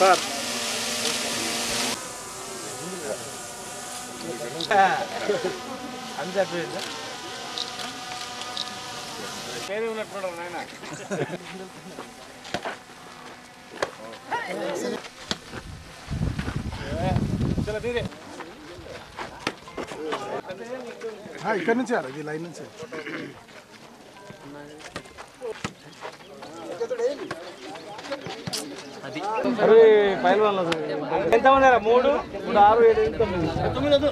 Sir అంతే అయిపోయిందా పేరు ఉన్నట్టున్నాడు నాయన చలో తీరే ఇక్కడ నుంచి ఇది లైన్ నుంచి అరే ఫైల్ వల్ల ఎంతమంది రా? మూడు మూడు ఆరు ఏడు ఎనిమిది, తొమ్మిది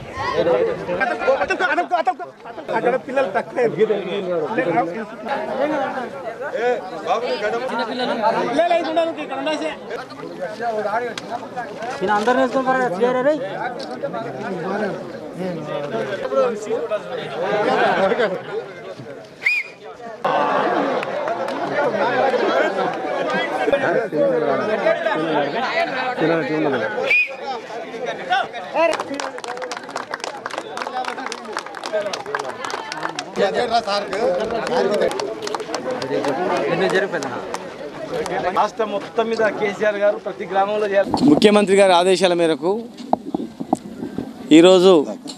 అక్కడ పిల్లలు తక్కువ రాష్ట్రం మొత్తం మీద కేసీఆర్ గారు ప్రతి గ్రామంలో చేయాలి ముఖ్యమంత్రి గారి ఆదేశాల మేరకు ఈరోజు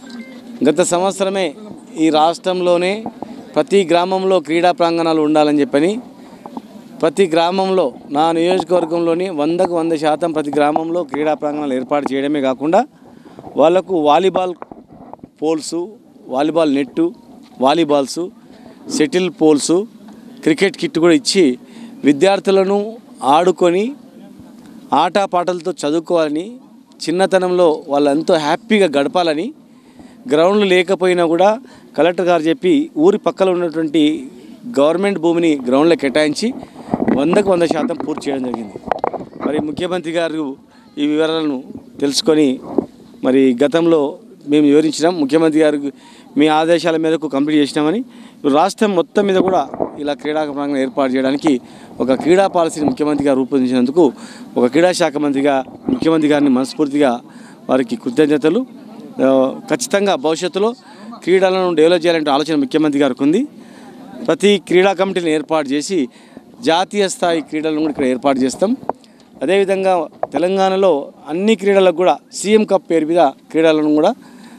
గత సంవత్సరమే ఈ రాష్ట్రంలోనే ప్రతి గ్రామంలో క్రీడా ప్రాంగణాలు ఉండాలని చెప్పని ప్రతి గ్రామంలో నా నియోజకవర్గంలోని వందకు వంద శాతం ప్రతి గ్రామంలో క్రీడా ప్రాంగణాలు ఏర్పాటు చేయడమే కాకుండా వాళ్లకు volleyball poles volleyball net volleyballs shuttle poles cricket kit కూడా ఇచ్చి విద్యార్థులను ఆడుకొని ఆటపాటలతో చదువుకోవాలని చిన్నతనంలో వాళ్ళు ఎంతో హ్యాపీగా గడపాలని గ్రౌండ్లు లేకపోయినా కూడా కలెక్టర్ గారు చెప్పి ఊరి పక్కన ఉన్నటువంటి గవర్నమెంట్ భూమిని గ్రౌండ్లో కేటాయించి వందకు వంద శాతం పూర్తి చేయడం జరిగింది మరి ముఖ్యమంత్రి గారు ఈ వివరాలను తెలుసుకొని మరి గతంలో మేము వివరించినాం ముఖ్యమంత్రి గారు మీ ఆదేశాల మేరకు కంప్లీట్ చేసినామని ఇప్పుడు రాష్ట్రం మొత్తం మీద కూడా ఇలా క్రీడా ప్రాంగణం ఏర్పాటు చేయడానికి ఒక క్రీడా పాలసీని ముఖ్యమంత్రి గారు రూపొందించినందుకు ఒక క్రీడా శాఖ మంత్రిగా ముఖ్యమంత్రి గారిని మనస్ఫూర్తిగా వారికి కృతజ్ఞతలు ఆ, ఖచ్చితంగా భవిష్యత్తులో క్రీడలను డెవలప్ చేయాలంటే ఆలోచన ముఖ్యమంత్రి గారికి ఉంది ప్రతి క్రీడా కమిటీని ఏర్పాటు చేసి జాతీయ స్థాయి క్రీడలను కూడా ఇక్కడ ఏర్పాటు చేస్తాం అదేవిధంగా తెలంగాణలో అన్ని క్రీడలకు కూడా సీఎం కప్ పేరు మీద క్రీడలను కూడా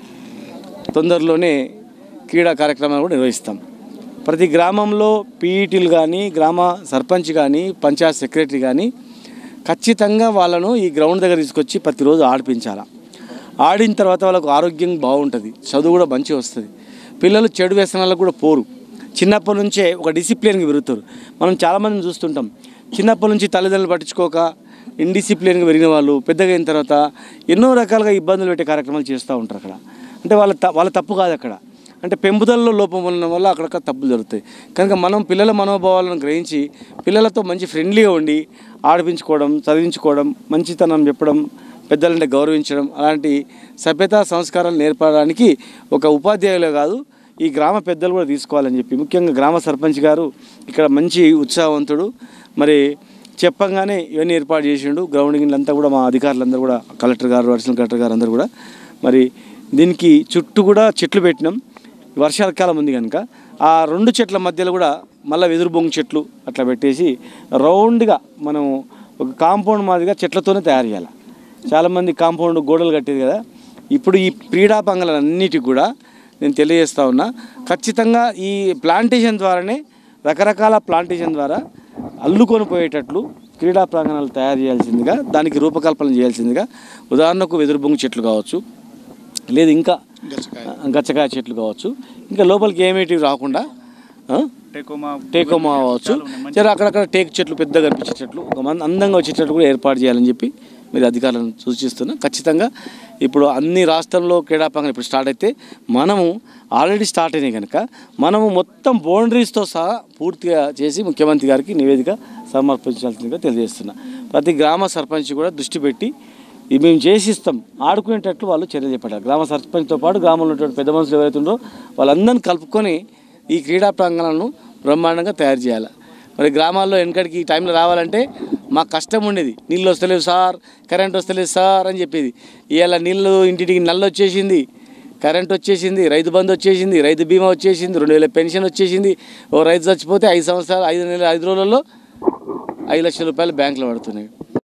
తొందరలోనే క్రీడా కార్యక్రమాలు కూడా నిర్వహిస్తాం ప్రతి గ్రామంలో పీఈటీలు కానీ గ్రామ సర్పంచ్ కానీ పంచాయత్ సెక్రటరీ కానీ ఖచ్చితంగా వాళ్ళను ఈ గ్రౌండ్ దగ్గర తీసుకొచ్చి ప్రతిరోజు ఆడిపించాలి ఆడిన తర్వాత వాళ్ళకు ఆరోగ్యం బాగుంటుంది చదువు కూడా మంచిగా వస్తుంది పిల్లలు చెడు వ్యసనాలకు కూడా పోరు చిన్నప్పటి నుంచే ఒక డిసిప్లిన్గా పెరుగుతారు మనం చాలామందిని చూస్తుంటాం చిన్నప్పటి నుంచి తల్లిదండ్రులు పట్టించుకోక ఇండిసిప్లిన్గా పెరిగిన వాళ్ళు పెద్దగా అయిన తర్వాత ఎన్నో రకాలుగా ఇబ్బందులు పెట్టే కార్యక్రమాలు చేస్తూ ఉంటారు అక్కడ అంటే వాళ్ళ త- వాళ్ళ తప్పు కాదు అక్కడ అంటే పెంపుదలలో లోపం ఉండడం వల్ల అక్కడక్కడ తప్పులు జరుగుతాయి కనుక మనం పిల్లల మనోభావాలను గ్రహించి పిల్లలతో మంచి ఫ్రెండ్లీగా ఉండి ఆడిపించుకోవడం చదివించుకోవడం మంచితనం చెప్పడం పెద్దలంటే గౌరవించడం అలాంటి సభ్యత సంస్కారాలు నేర్పడానికి ఒక ఉపాధ్యాయులే కాదు ఈ గ్రామ పెద్దలు కూడా తీసుకోవాలని చెప్పి ముఖ్యంగా గ్రామ సర్పంచ్ గారు ఇక్కడ మంచి ఉత్సాహవంతుడు మరి చెప్పంగానే ఇవన్నీ ఏర్పాటు చేసిండు గ్రౌండింగ్ అంతా కూడా మా అధికారులందరూ కూడా కలెక్టర్ గారు అడిషనల్ కలెక్టర్ గారు అందరూ కూడా మరి దీనికి చుట్టూ కూడా చెట్లు పెట్టినాం వర్షాకాలం ఉంది కనుక ఆ రెండు చెట్ల మధ్యలో కూడా మళ్ళీ వెదురు బొంగు చెట్లు అట్లా పెట్టేసి రౌండ్గా మనం ఒక కాంపౌండ్ మాదిరిగా చెట్లతోనే తయారు చేయాలి చాలామంది కాంపౌండ్ గోడలు కట్టేది కదా ఇప్పుడు ఈ క్రీడా పంగలన్నిటికి కూడా నేను తెలియజేస్తా ఉన్నా ఖచ్చితంగా ఈ ప్లాంటేషన్ ద్వారానే రకరకాల ప్లాంటేషన్ ద్వారా అల్లుకొని పోయేటట్లు క్రీడా ప్రాంగణాలు తయారు చేయాల్సిందిగా దానికి రూపకల్పన చేయాల్సిందిగా ఉదాహరణకు వెదురు బొంగు చెట్లు కావచ్చు లేదు ఇంకా గచ్చకాయ చెట్లు కావచ్చు ఇంకా లోపలికి ఏమేటివి రాకుండా ఆ? టేకోమా కావచ్చు సరే అక్కడక్కడ టేక్ చెట్లు పెద్దగా కనిపించే చెట్లు ఒక మంది అందంగా వచ్చే చెట్లు కూడా ఏర్పాటు చేయాలని చెప్పి మీరు అధికారులను సూచిస్తున్నా ఖచ్చితంగా ఇప్పుడు అన్ని రాష్ట్రంలో క్రీడా ప్రాంగణం ఇప్పుడు స్టార్ట్ అయితే మనము ఆల్రెడీ స్టార్ట్ అయినాయి కనుక మనము మొత్తం బౌండరీస్తో సహా పూర్తిగా చేసి ముఖ్యమంత్రి గారికి నివేదిక సమర్పించాల్సిందిగా తెలియజేస్తున్నా ప్రతి గ్రామ సర్పంచ్ కూడా దృష్టి పెట్టి ఇది మేము చేసి ఇస్తాం ఆడుకునేటట్లు వాళ్ళు చర్య చేపట్టారు గ్రామ సర్పంచ్తో పాటు గ్రామంలో ఉన్నటువంటి పెద్ద మనుషులు ఎవరైతే ఉన్నారో వాళ్ళందరినీ కలుపుకొని ఈ క్రీడా ప్రాంగణాలను బ్రహ్మాండంగా తయారు చేయాలి మరి గ్రామాల్లో వెనకడికి ఈ టైంలో రావాలంటే మాకు కష్టం ఉండేది నీళ్ళు వస్తలేవు సార్ కరెంట్ వస్తలేదు సార్ అని చెప్పేది ఇవాళ నీళ్ళు ఇంటింటికి నల్ల వచ్చేసింది కరెంట్ వచ్చేసింది రైతు బంధు వచ్చేసింది రైతు బీమా వచ్చేసింది రెండు వేల పెన్షన్ వచ్చేసింది ఓ రైతు చచ్చిపోతే ఐదు సంవత్సరాలు ఐదు నెలలు ఐదు రోజులలో ఐదు లక్షల రూపాయలు బ్యాంకులో పడుతున్నాయి